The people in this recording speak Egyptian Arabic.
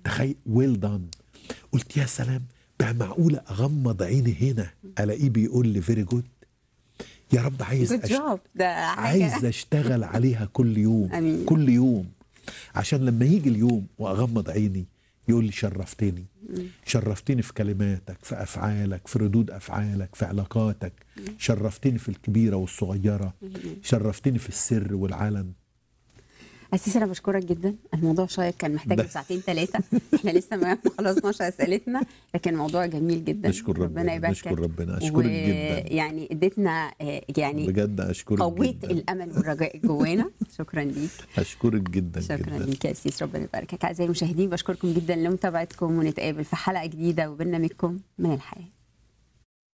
تخيل ويل دان قلت يا سلام بقى معقوله اغمض عيني هنا الاقيه بيقول لي فيري جود يا رب عايز جود أش... جوب ده حاجه عايز اشتغل عليها كل يوم أمين. كل يوم عشان لما يجي اليوم واغمض عيني يقول لي شرفتني شرفتني في كلماتك في افعالك في ردود افعالك في علاقاتك شرفتني في الكبيره والصغيره شرفتني في السر والعلن أسيس أنا بشكرك جدا الموضوع شيق كان محتاج ده- له ساعتين ثلاثة احنا لسه ما خلصناش أسئلتنا لكن الموضوع جميل جدا نشكر ربنا يباركك نشكر ربنا اشكرك جدا يعني اديتنا آه، يعني بجد اشكرك قويت جدا الأمل والرجاء جوانا شكرا ليك اشكرك جدا شكرا جدا ليك يا أسيس ربنا يباركك أعزائي المشاهدين بشكركم جدا لمتابعتكم ونتقابل في حلقة جديدة وبرنامجكم من الحياة